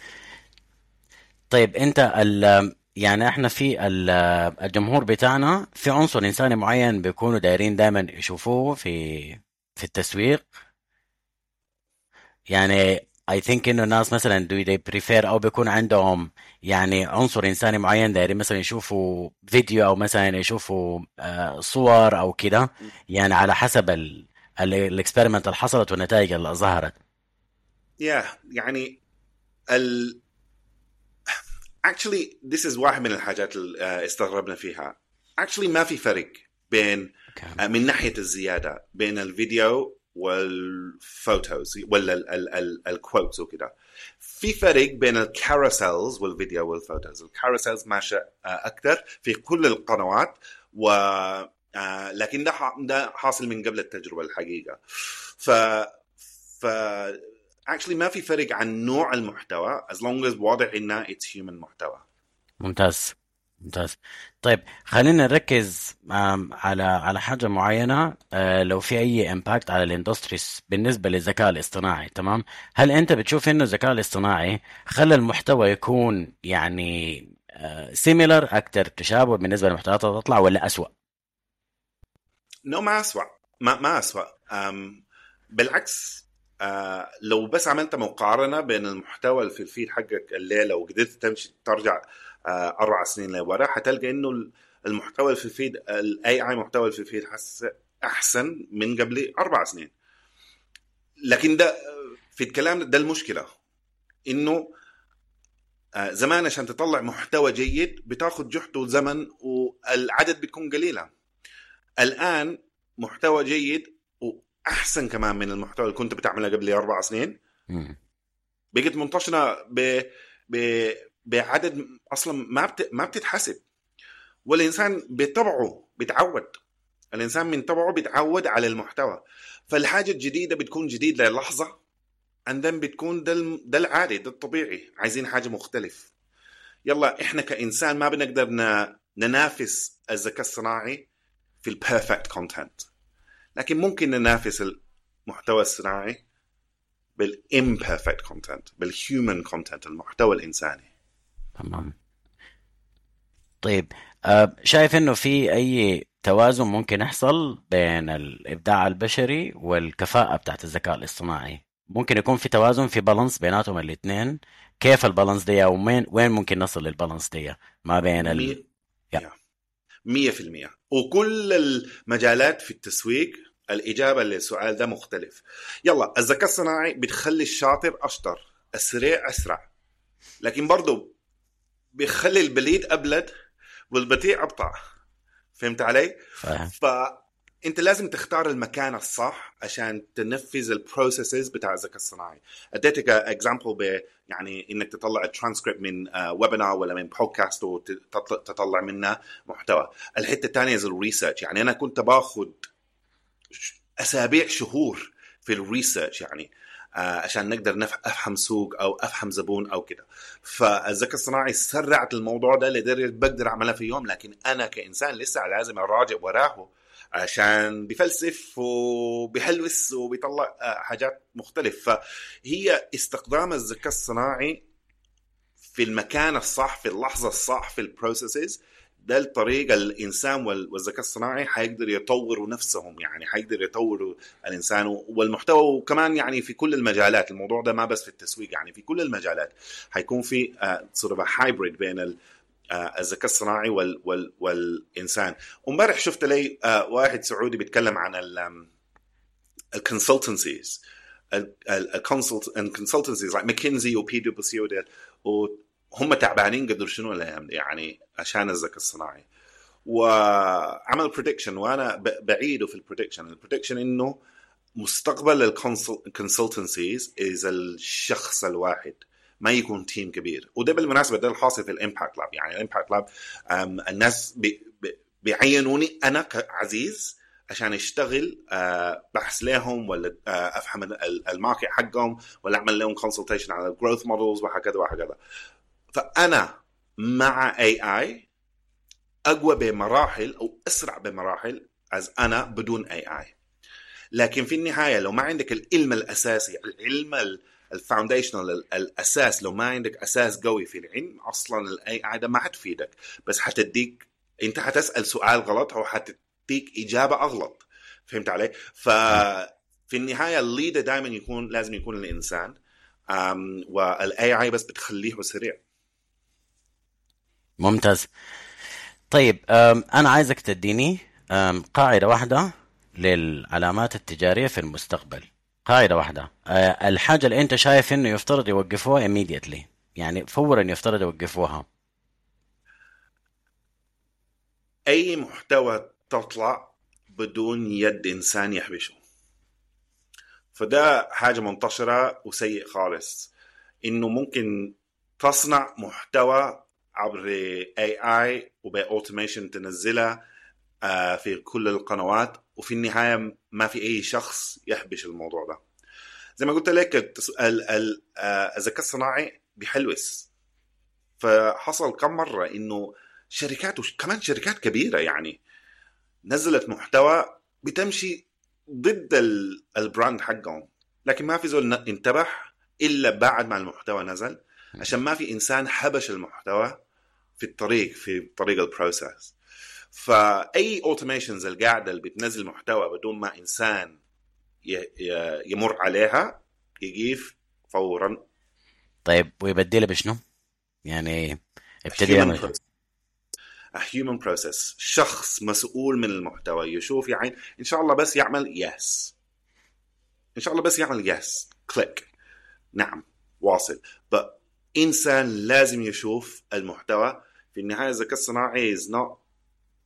طيب انت ال يعني احنا في ال- الجمهور بتاعنا في عنصر انساني معين بيكونوا دايرين دايما يشوفوه في في التسويق يعني I think انه الناس مثلا do they prefer او بيكون عندهم يعني عنصر انساني معين دايرين مثلا يشوفوا فيديو او مثلا يشوفوا آه، صور او كده يعني على حسب الاكسبيرمنت اللي حصلت والنتائج اللي ظهرت يا يعني ال actually this is واحد من الحاجات اللي آه، استغربنا فيها actually ما في فرق بين اوكي آه، من ناحيه الزياده بين الفيديو والفوتوز ولا ال- ال- ال- الكوتس وكذا في فرق بين الكاروسيلز والفيديو والفوتوز الكاروسيلز ماشيه آه، اكثر في كل القنوات و آه، لكن ده ح- ده حاصل من قبل التجربه الحقيقه ف ف actually ما في فرق عن نوع المحتوى as long as واضح انه it's human محتوى ممتاز ممتاز طيب خلينا نركز آم، على على حاجة معينة آه، لو في أي امباكت على الاندستريز بالنسبة للذكاء الاصطناعي تمام هل أنت بتشوف إنه الذكاء الاصطناعي خلى المحتوى يكون يعني سيميلر أكتر تشابه بالنسبة للمحتويات اللي تطلع ولا أسوأ؟ نو ما اسوء ما ما اسوء أم بالعكس آه لو بس عملت مقارنه بين المحتوى اللي في الفيد حقك الليله وقدرت تمشي ترجع آه اربع سنين لورا حتلقى انه المحتوى اللي في الفيد الاي اي محتوى اللي في الفيد حس احسن من قبل اربع سنين لكن ده في الكلام ده المشكله انه آه، زمان عشان تطلع محتوى جيد بتاخذ جهد وزمن و والعدد بتكون قليله الان محتوى جيد واحسن كمان من المحتوى اللي كنت بتعمله قبل اربع سنين مم. بقت منتشره ب... ب... بعدد اصلا ما بت... ما بتتحسب والانسان بطبعه بيتعود الانسان من طبعه بيتعود على المحتوى فالحاجه الجديده بتكون جديد للحظه عندن بتكون ده الم- ده العادي ده الطبيعي عايزين حاجه مختلف يلا احنا كانسان ما بنقدر ن... ننافس الذكاء الصناعي في البيرفكت كونتنت لكن ممكن ننافس المحتوى الصناعي بالامبيرفكت كونتنت بالهيومن كونتنت المحتوى الانساني تمام طيب آه، شايف انه في اي توازن ممكن يحصل بين الابداع البشري والكفاءة بتاعت الذكاء الاصطناعي ممكن يكون في توازن في بالانس بيناتهم الاثنين كيف البالانس دي وين وين ممكن نصل للبالانس دي ما بين ال... مية يا. مية في المية وكل المجالات في التسويق الإجابة للسؤال ده مختلف يلا الذكاء الصناعي بتخلي الشاطر أشطر السريع أسرع لكن برضو بيخلي البليد أبلد والبطيء أبطأ فهمت علي؟ فاهم فانت لازم تختار المكان الصح عشان تنفذ البروسيسز بتاع الذكاء الصناعي اديتك اكزامبل ب يعني انك تطلع ترانسكريبت من ويبينار ولا من بودكاست وتطلع منه محتوى الحته الثانيه زي الريسيرش يعني انا كنت باخذ اسابيع شهور في الريسيرش يعني آه، عشان نقدر نف- افهم سوق او افهم زبون او كده فالذكاء الصناعي سرعت الموضوع ده لدرجه بقدر اعملها في يوم لكن انا كانسان لسه لازم اراجع وراه عشان بيفلسف وبيهلوس وبيطلع آه، حاجات مختلف فهي استخدام الذكاء الصناعي في المكان الصح في اللحظه الصح في البروسيسز ده الطريقه الانسان وال- والذكاء الصناعي حيقدر يطوروا نفسهم يعني حيقدر يطوروا الانسان والمحتوى وكمان يعني في كل المجالات الموضوع ده ما بس في التسويق يعني في كل المجالات حيكون في صورة هايبريد بين ال- آه، الذكاء الصناعي وال وال والانسان وامبارح شفت لي آه، واحد سعودي بيتكلم عن الكونسلتنسيز الكونسلتنسيز like ماكنزي وبي دبليو سي وديل وهم تعبانين قدر شنو الايام دي يعني عشان الذكاء الصناعي وعمل بريدكشن وانا ب- بعيده في البريدكشن البريدكشن انه مستقبل الكونسلتنسيز از الشخص الواحد ما يكون تيم كبير وده بالمناسبه ده الحاصل في الامباكت لاب يعني الامباكت لاب الناس بي بي بيعينوني انا كعزيز عشان اشتغل آه، بحث لهم ولا آه، افهم ال- الماركت حقهم ولا اعمل لهم كونسلتيشن على الجروث مودلز وهكذا وهكذا فانا مع اي اي اقوى بمراحل او اسرع بمراحل از انا بدون اي اي لكن في النهايه لو ما عندك العلم الاساسي العلم الفاونديشنال الاساس لو ما عندك اساس قوي في العلم اصلا الاي اي ده ما حتفيدك بس حتديك انت حتسال سؤال غلط او حتديك اجابه اغلط فهمت علي؟ ففي النهايه الليدر دائما يكون لازم يكون الانسان والاي اي بس بتخليه سريع ممتاز طيب أم، أنا عايزك تديني أم، قاعدة واحدة للعلامات التجارية في المستقبل قاعدة واحدة أه، الحاجة اللي أنت شايف إنه يفترض يوقفوها immediately يعني فورا يفترض يوقفوها اي محتوى تطلع بدون يد انسان يحبشه فده حاجه منتشره وسيء خالص انه ممكن تصنع محتوى عبر اي اي وباوتوميشن تنزلها آه، في كل القنوات وفي النهايه ما في اي شخص يحبش الموضوع ده زي ما قلت لك التس- ال- ال- آه، الذكاء الصناعي بيحلوس فحصل كم مره انه شركات وكمان شركات كبيره يعني نزلت محتوى بتمشي ضد ال- البراند حقهم لكن ما في زول ن- انتبه الا بعد ما المحتوى نزل عشان ما في انسان حبش المحتوى في الطريق في طريق البروسيس فاي اوتوميشنز القاعده اللي بتنزل محتوى بدون ما انسان ي- ي- يمر عليها يقيف فورا طيب ويبدلها بشنو؟ يعني ابتدي human يعمل process. a human process شخص مسؤول من المحتوى يشوف يعني ان شاء الله بس يعمل يس ان شاء الله بس يعمل يس كليك نعم واصل ب انسان لازم يشوف المحتوى في النهايه الذكاء الصناعي is not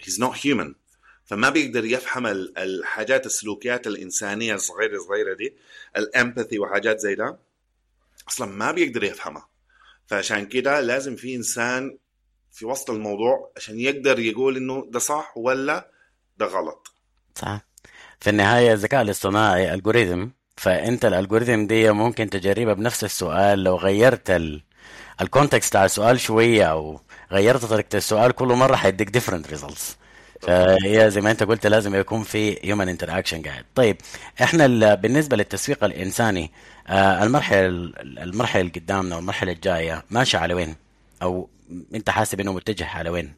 he's not human فما بيقدر يفهم ال- الحاجات السلوكيات الانسانيه الصغيره الصغيره دي الامباثي وحاجات زي ده اصلا ما بيقدر يفهمها فعشان كده لازم في انسان في وسط الموضوع عشان يقدر يقول انه ده صح ولا ده غلط صح في النهاية الذكاء الاصطناعي الجوريثم فانت الالجوريثم دي ممكن تجربها بنفس السؤال لو غيرت ال... الكونتكست بتاع السؤال شوية او غيرت طريقة السؤال كل مرة حيديك different results فهي زي ما انت قلت لازم يكون في human interaction قاعد طيب احنا ال... بالنسبة للتسويق الانساني آه، المرحلة المرحلة اللي قدامنا والمرحلة الجاية ماشية على وين او انت حاسب انه متجه على وين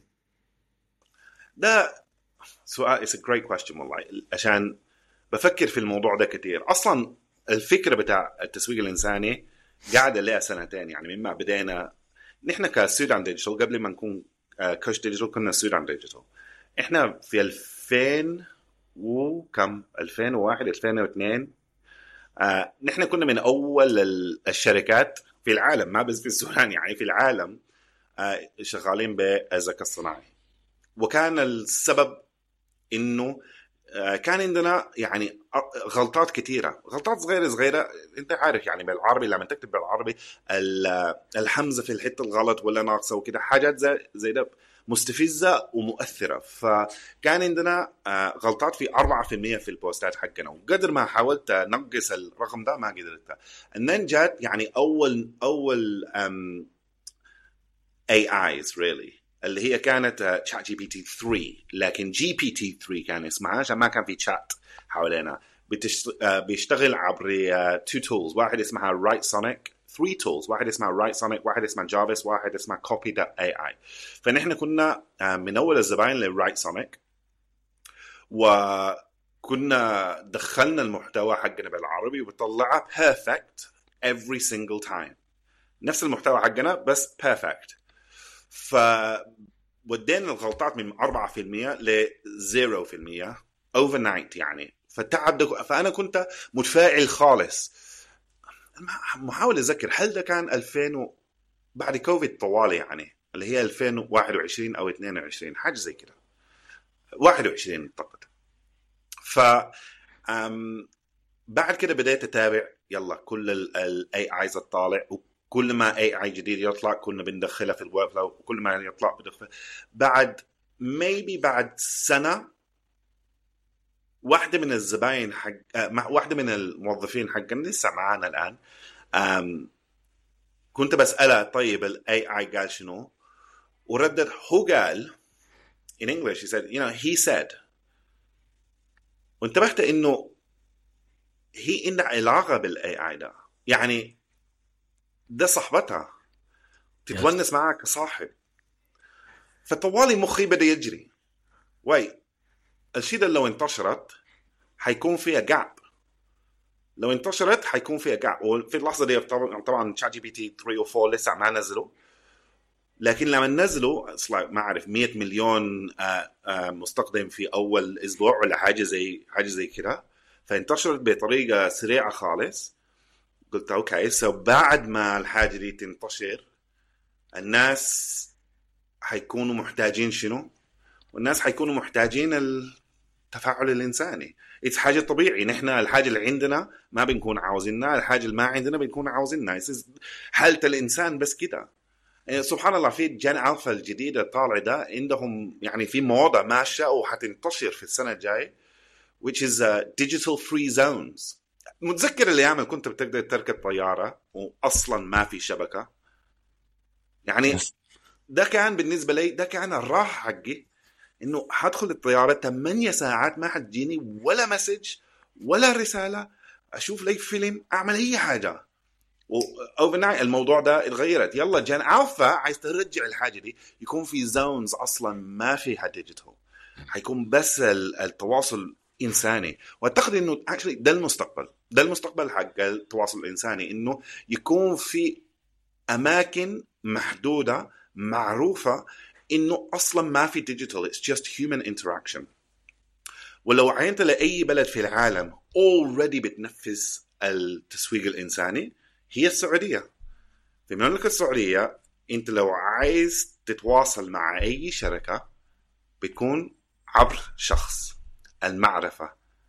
ده سؤال it's a great question والله عشان بفكر في الموضوع ده كثير اصلا الفكره بتاع التسويق الانساني قاعده لها سنتين يعني مما بدينا نحن كسودان ديجيتال قبل ما نكون آه، كوش ديجيتال كنا سودان ديجيتال احنا في 2000 وكم 2001 2002 آه نحن كنا من اول ال- الشركات في العالم ما بس في السودان يعني في العالم آه شغالين بالذكاء الصناعي وكان السبب انه آه، كان عندنا يعني أ- غلطات كثيره غلطات صغيره صغيره انت عارف يعني بالعربي لما تكتب بالعربي ال- الحمزه في الحته الغلط ولا ناقصه وكده حاجات زي زي ده مستفزه ومؤثره فكان عندنا آه، غلطات في 4% في البوستات حقنا وقدر ما حاولت انقص الرقم ده ما قدرت النن جات يعني اول اول um, AIs really اللي هي كانت تشات جي بي تي 3 لكن جي بي تي 3 كان اسمها عشان ما كان في تشات حوالينا بتشت... آه، بيشتغل عبر تو تولز واحد اسمها رايت سونيك 3 تولز واحد اسمها رايت سونيك واحد اسمها جافيس واحد اسمها كوبي دا اي اي فنحن كنا آه، من اول الزباين للرايت سونيك وكنا دخلنا المحتوى حقنا بالعربي وبطلعها بيرفكت every single time نفس المحتوى حقنا بس بيرفكت فودينا الغلطات من 4% ل 0% اوفر نايت يعني فالتعب ده فانا كنت متفائل خالص محاول اتذكر هل ده كان 2000 و... بعد كوفيد طوالي يعني اللي هي 2021 او 22 حاجه زي كده 21 اعتقد ف أم بعد كده بديت اتابع يلا كل الاي ايز الطالع وكل ما اي اي جديد يطلع كنا بندخلها في الورك فلو وكل ما يطلع بدخل بعد ميبي بعد سنه واحده من الزباين حق آه، مع واحده من الموظفين حقنا لسه معانا الان أم... كنت بسالها طيب الاي اي قال شنو وردت هو قال in English he said you know he said وانتبهت انه هي عندها علاقه بالاي اي ده يعني ده صاحبتها تتونس معك كصاحب فطوالي مخي بدا يجري واي الشيء ده لو انتشرت حيكون فيها جاب لو انتشرت حيكون فيها جاب وفي اللحظه دي طبعا طبعا شات جي بي تي 3 و 4 لسه ما نزلوا لكن لما نزلوا like ما اعرف 100 مليون آه، آه، مستخدم في اول اسبوع ولا حاجه زي حاجه زي كده فانتشرت بطريقه سريعه خالص قلت اوكي سو بعد ما الحاجه دي تنتشر الناس حيكونوا محتاجين شنو؟ والناس حيكونوا محتاجين التفاعل الانساني اتس حاجه طبيعي نحن الحاجه اللي عندنا ما بنكون عاوزينها الحاجه اللي ما عندنا بنكون عاوزينها It's just حاله الانسان بس كده يعني سبحان الله في جن الفا الجديده الطالع ده عندهم يعني في موضه ماشيه وحتنتشر في السنه الجايه which is uh, digital free zones متذكر الايام اللي كنت بتقدر تركب طياره واصلا ما في شبكه يعني ده كان بالنسبه لي ده كان الراحه حقي انه حدخل الطياره 8 ساعات ما حتجيني ولا مسج ولا رساله اشوف لي فيلم اعمل اي حاجه اوفر نايت الموضوع ده اتغيرت يلا جان الفا عايز ترجع الحاجه دي يكون في زونز اصلا ما فيها ديجيتال حيكون بس ال- التواصل انساني واعتقد انه actually ده المستقبل ده المستقبل حق التواصل الانساني انه يكون في اماكن محدوده معروفه انه اصلا ما في ديجيتال اتس جاست هيومن انتراكشن ولو عينت لاي بلد في العالم اوريدي بتنفذ التسويق الانساني هي السعوديه في المملكه السعوديه انت لو عايز تتواصل مع اي شركه بتكون عبر شخص المعرفه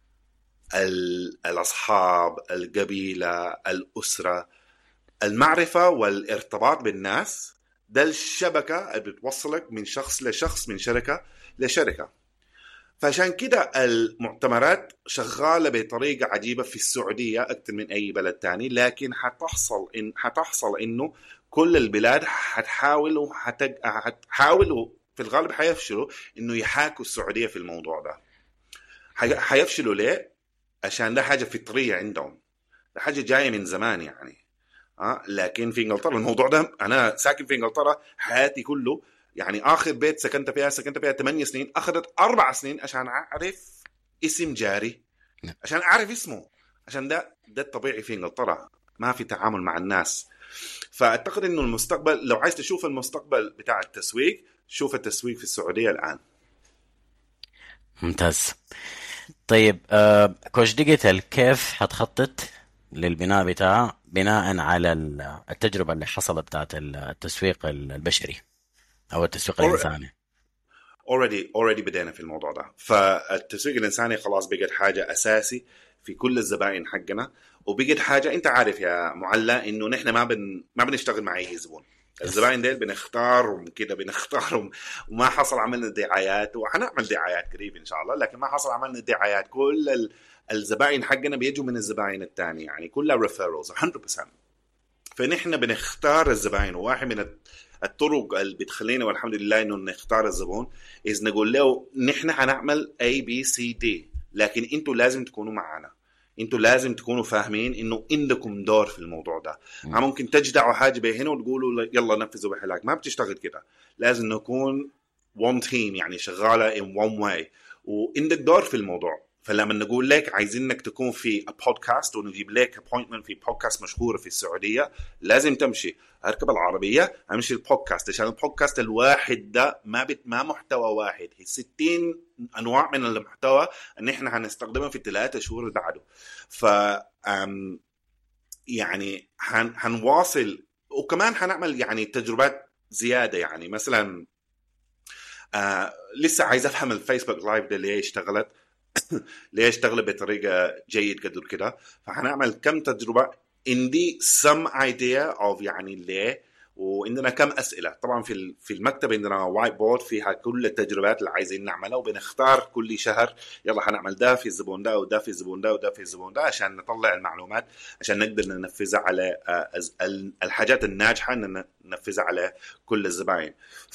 الاصحاب القبيله الاسره المعرفه والارتباط بالناس ده الشبكه اللي بتوصلك من شخص لشخص من شركه لشركه فعشان كده المؤتمرات شغاله بطريقه عجيبه في السعوديه اكثر من اي بلد تاني لكن حتحصل ان حتحصل انه كل البلاد حتحاول وحتج... حتحاول في الغالب حيفشلوا انه يحاكوا السعوديه في الموضوع ده حيفشلوا ليه؟ عشان ده حاجه فطريه عندهم ده حاجه جايه من زمان يعني أه؟ لكن في انجلترا الموضوع ده انا ساكن في انجلترا حياتي كله يعني اخر بيت سكنت فيها سكنت فيها 8 سنين اخذت اربع سنين عشان اعرف اسم جاري نعم. عشان اعرف اسمه عشان ده ده الطبيعي في انجلترا ما في تعامل مع الناس فاعتقد انه المستقبل لو عايز تشوف المستقبل بتاع التسويق شوف التسويق في السعوديه الان ممتاز طيب آه كوش ديجيتال كيف حتخطط للبناء بتاعها بناء على ال- التجربة اللي حصلت بتاعت التسويق البشري أو التسويق Alright. الإنساني اوريدي اوريدي بدينا في الموضوع ده فالتسويق الانساني خلاص بقت حاجه اساسي في كل الزباين حقنا وبقت حاجه انت عارف يا معلى انه نحن ما بن ما بنشتغل مع اي زبون الزباين ديل بنختارهم كده بنختارهم وما حصل عملنا دعايات وحنعمل دعايات قريب ان شاء الله لكن ما حصل عملنا دعايات كل ال- الزباين حقنا بيجوا من الزباين الثانيه يعني كلها ريفيرلز 100% فنحن بنختار الزباين وواحد من الطرق اللي بتخلينا والحمد لله انه نختار الزبون إذ نقول له نحن حنعمل اي بي سي دي لكن انتوا لازم تكونوا معنا انتوا لازم تكونوا فاهمين انه عندكم دور في الموضوع ده مم. ممكن تجدعوا حاجه بهنا وتقولوا ل- يلا نفذوا بحلاك ما بتشتغل كده لازم نكون one team يعني شغاله in one way وعندك دور في الموضوع فلما نقول لك عايزينك تكون في بودكاست ونجيب لك ابوينتمنت في بودكاست مشهوره في السعوديه لازم تمشي اركب العربيه امشي البودكاست عشان البودكاست الواحد ده ما بت ما محتوى واحد هي 60 انواع من المحتوى ان احنا هنستخدمها في الثلاثة شهور اللي بعده ف أم، يعني حن حنواصل وكمان حنعمل يعني تجربات زياده يعني مثلا آه لسه عايز افهم الفيسبوك لايف ده ليه اشتغلت ليه اشتغلت بطريقه جيد قدر كده فحنعمل كم تجربه عندي some idea of يعني ليه وعندنا كم اسئله طبعا في ال- في المكتب عندنا وايت بورد فيها كل التجربات اللي عايزين نعملها وبنختار كل شهر يلا حنعمل ده في الزبون ده وده في الزبون ده وده في الزبون ده عشان نطلع المعلومات عشان نقدر ننفذها على آه، أز- ال- الحاجات الناجحه ن- ننفذها على كل الزباين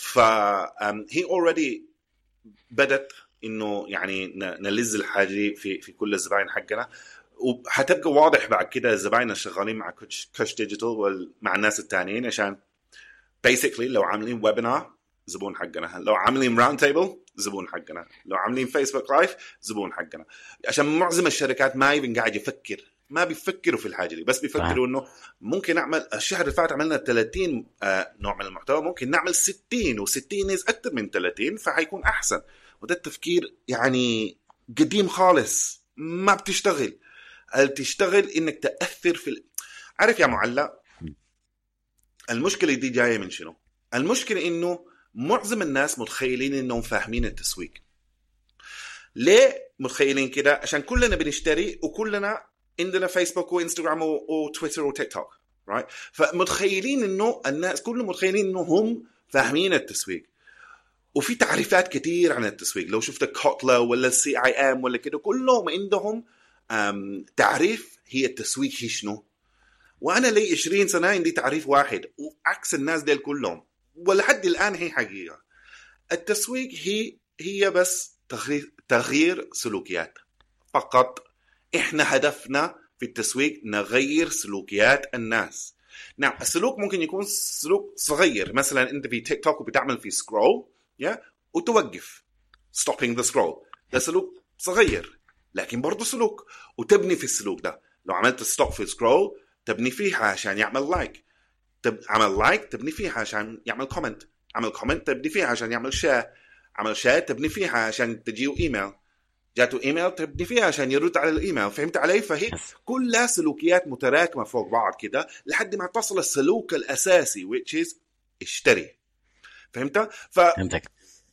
فهي اوريدي بدت انه يعني ن- نلز الحاجه دي في في كل الزباين حقنا وحتبقى واضح بعد كده الزباين الشغالين مع كوتش كوتش ديجيتال ومع الناس الثانيين عشان بيسكلي لو عاملين ويبينار زبون حقنا لو عاملين راوند تيبل زبون حقنا لو عاملين فيسبوك لايف زبون حقنا عشان معظم الشركات ما يبن قاعد يفكر ما بيفكروا في الحاجه دي بس بيفكروا انه ممكن اعمل الشهر اللي فات عملنا 30 آه، نوع من المحتوى ممكن نعمل 60 و60 از اكثر من 30 فحيكون احسن وده التفكير يعني قديم خالص ما بتشتغل هل تشتغل انك تاثر في ال... عارف يا معلق المشكله دي جايه من شنو؟ المشكله انه معظم الناس متخيلين انهم فاهمين التسويق ليه متخيلين كده؟ عشان كلنا بنشتري وكلنا عندنا فيسبوك وانستغرام و- وتويتر وتيك توك رايت فمتخيلين انه الناس كلهم متخيلين انه هم فاهمين التسويق وفي تعريفات كثير عن التسويق لو شفت كوتلا ولا السي اي ام ولا كده كلهم عندهم أم، تعريف هي التسويق هي شنو وانا لي 20 سنه عندي تعريف واحد وعكس الناس ديل كلهم ولحد الان هي حقيقه التسويق هي هي بس تغيير تغيير سلوكيات فقط احنا هدفنا في التسويق نغير سلوكيات الناس نعم السلوك ممكن يكون سلوك صغير مثلا انت في تيك توك وبتعمل في سكرول يا وتوقف stopping the scroll ده سلوك صغير لكن برضه سلوك وتبني في السلوك ده لو عملت ستوب في سكرول تبني فيها عشان يعمل لايك تب... عمل لايك تبني فيها عشان يعمل كومنت عمل كومنت تبني فيها عشان يعمل شير عمل شير تبني فيها عشان تجيه ايميل جاته ايميل تبني فيها عشان يرد على الايميل فهمت علي فهي كلها سلوكيات متراكمه فوق بعض كده لحد ما تصل السلوك الاساسي which is اشتري فهمت ف فهمتك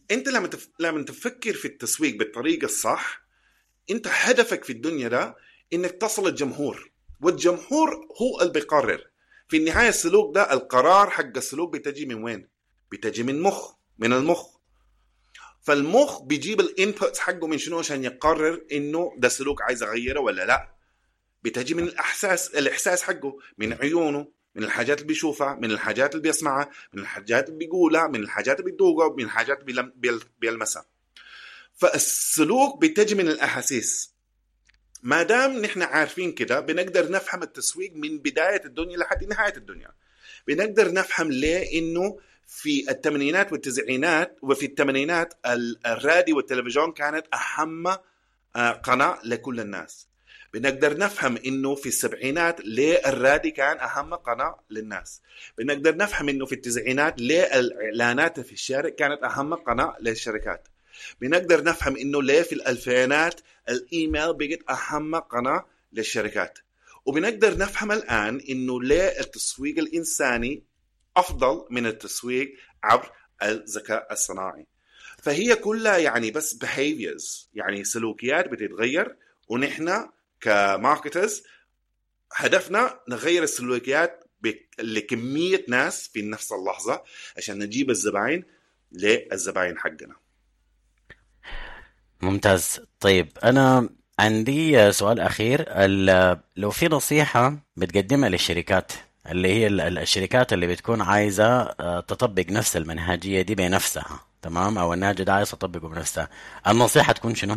انت لما تف... لما تفكر في التسويق بالطريقه الصح انت هدفك في الدنيا ده انك تصل الجمهور والجمهور هو اللي بيقرر في النهايه السلوك ده القرار حق السلوك بتجي من وين؟ بتجي من مخ من المخ فالمخ بيجيب الانبوتس حقه من شنو عشان يقرر انه ده سلوك عايز اغيره ولا لا بتجي من الاحساس الاحساس حقه من عيونه من الحاجات اللي بيشوفها من الحاجات اللي بيسمعها من الحاجات اللي بيقولها من الحاجات اللي بيذوقها من الحاجات اللي بيلمسها فالسلوك بتجي من الاحاسيس ما دام نحن عارفين كده بنقدر نفهم التسويق من بدايه الدنيا لحد نهايه الدنيا بنقدر نفهم ليه انه في الثمانينات والتسعينات وفي الثمانينات الراديو والتلفزيون كانت اهم آه، قناه لكل الناس بنقدر نفهم انه في السبعينات ليه الرادي كان اهم قناه للناس بنقدر نفهم انه في التسعينات ليه الاعلانات في الشارع كانت اهم قناه للشركات بنقدر نفهم انه ليه في الالفينات الايميل بقت اهم قناه للشركات وبنقدر نفهم الان انه ليه التسويق الانساني افضل من التسويق عبر الذكاء الصناعي فهي كلها يعني بس behaviors يعني سلوكيات بتتغير ونحن كماركترز هدفنا نغير السلوكيات لكمية ناس في نفس اللحظة عشان نجيب الزباين للزباين حقنا ممتاز طيب أنا عندي سؤال أخير لو في نصيحة بتقدمها للشركات اللي هي الشركات اللي بتكون عايزة آه، تطبق نفس المنهجية دي بنفسها تمام أو النهج ده عايز تطبقه بنفسها النصيحة تكون شنو؟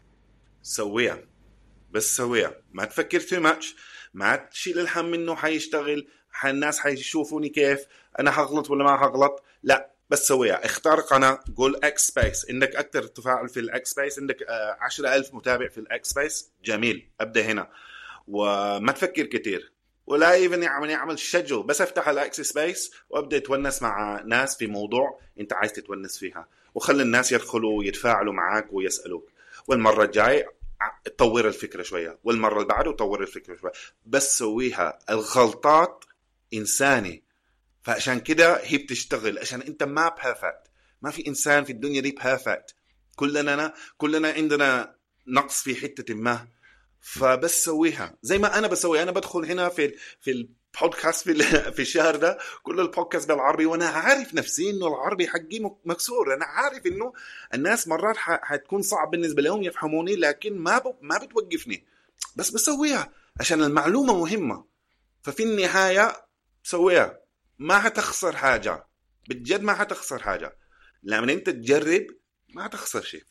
سويها بس سويها ما تفكر في ماتش ما تشيل الهم انه حيشتغل الناس حيشوفوني كيف انا حغلط ولا ما حغلط لا بس سويها اختار قناه قول اكس سبيس عندك اكثر تفاعل في الاكس سبيس عندك 10000 آه، متابع في الاكس سبيس جميل ابدا هنا وما تفكر كثير ولا ايفن يعمل يعمل شجل بس افتح الاكس سبيس وابدا اتونس مع ناس في موضوع انت عايز تتونس فيها وخلي الناس يدخلوا ويتفاعلوا معك ويسالوك والمره الجاي طور الفكره شويه والمره اللي بعده طور الفكره شويه بس سويها الغلطات انساني فعشان كده هي بتشتغل عشان انت ما بيرفكت ما في انسان في الدنيا دي بيرفكت كلنا كلنا عندنا نقص في حته ما فبس سويها زي ما انا بسوي انا بدخل هنا في في البودكاست في في الشهر ده كل البودكاست بالعربي وانا عارف نفسي انه العربي حقي مكسور انا عارف انه الناس مرات حتكون صعب بالنسبه لهم يفهموني لكن ما ب... ما بتوقفني بس بسويها عشان المعلومه مهمه ففي النهايه سويها ما حتخسر حاجه بجد ما حتخسر حاجه لما انت تجرب ما حتخسر شيء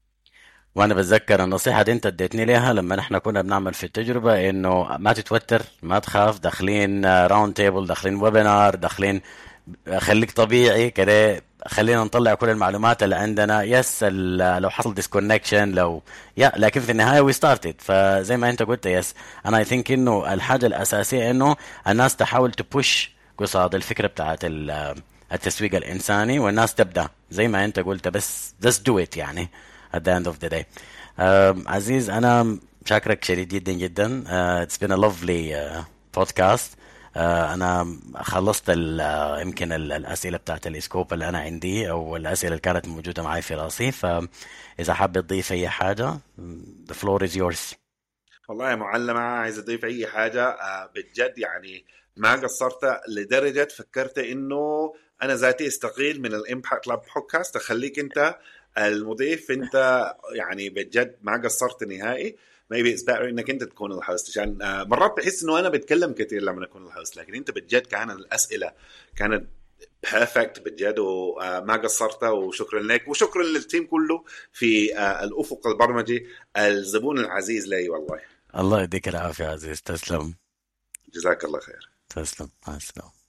وانا بتذكر النصيحه دي انت اديتني ليها لما احنا كنا بنعمل في التجربه انه ما تتوتر ما تخاف داخلين راوند تيبل داخلين ويبينار داخلين خليك طبيعي كده خلينا نطلع كل المعلومات اللي عندنا يس لو حصل ديسكونكشن لو يا لكن في النهايه وي ستارتد فزي ما انت قلت يس انا اي ثينك انه الحاجه الاساسيه انه الناس تحاول تبوش قصاد الفكره بتاعت التسويق الانساني والناس تبدا زي ما انت قلت بس just do it يعني at the end of the day uh, عزيز انا شاكرك شديد جدا جدا uh, it's been a lovely uh, podcast uh, انا خلصت ال, uh, يمكن الاسئله بتاعت الاسكوب اللي انا عندي او الاسئله اللي كانت موجوده معي في راسي فاذا حابب تضيف اي حاجه the floor is yours والله يا معلمة عايز أضيف أي حاجة بجد يعني ما قصرت لدرجة فكرت إنه أنا ذاتي استقيل من الإمباكت لاب بودكاست أخليك أنت المضيف انت يعني بجد ما قصرت نهائي maybe it's better انك انت تكون الهوست عشان آه، مرات بحس انه انا بتكلم كثير لما اكون الهوست لكن انت بجد كان الاسئله كانت بيرفكت بجد وما قصرت وشكرا لك وشكرا للتيم كله في آه، الافق البرمجي الزبون العزيز لي والله الله يديك العافيه عزيز تسلم جزاك الله خير تسلم مع السلامه